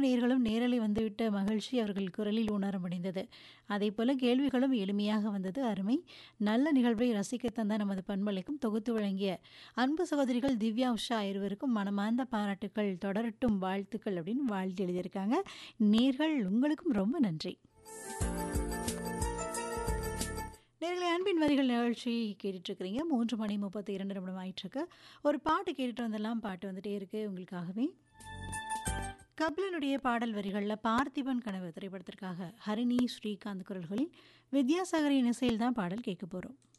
நேயர்களும் நேரலை வந்துவிட்ட மகிழ்ச்சி அவர்கள் குரலில் உணர முடிந்தது அதேபோல கேள்விகளும் எளிமையாக வந்தது அருமை நல்ல நிகழ்வை ரசிக்க தந்த நமது பண்பலைக்கும் தொகுத்து வழங்கிய அன்பு சகோதரிகள் திவ்யா உஷா இருவருக்கும் மனமார்ந்த பாராட்டுக்கள் தொடரட்டும் வாழ்த்துக்கள் அப்படின்னு வாழ்த்து எழுதியிருக்காங்க நேர்கள் உங்களுக்கும் ரொம்ப நன்றி நேர்களை அன்பின் வரிகள் நிகழ்ச்சி கேட்டுட்ருக்கிறீங்க மூன்று மணி முப்பத்தி இரண்டு நிமிடம் ஆயிட்டுருக்கு ஒரு பாட்டு கேட்டுட்டு வந்தெல்லாம் பாட்டு வந்துட்டே இருக்கு உங்களுக்காகவே கபிலனுடைய பாடல் வரிகளில் பார்த்திபன் கனவு திரைப்படத்திற்காக ஹரிணி ஸ்ரீகாந்த் குரல்களில் வித்யாசாகரின் இசையில் தான் பாடல் கேட்க போகிறோம்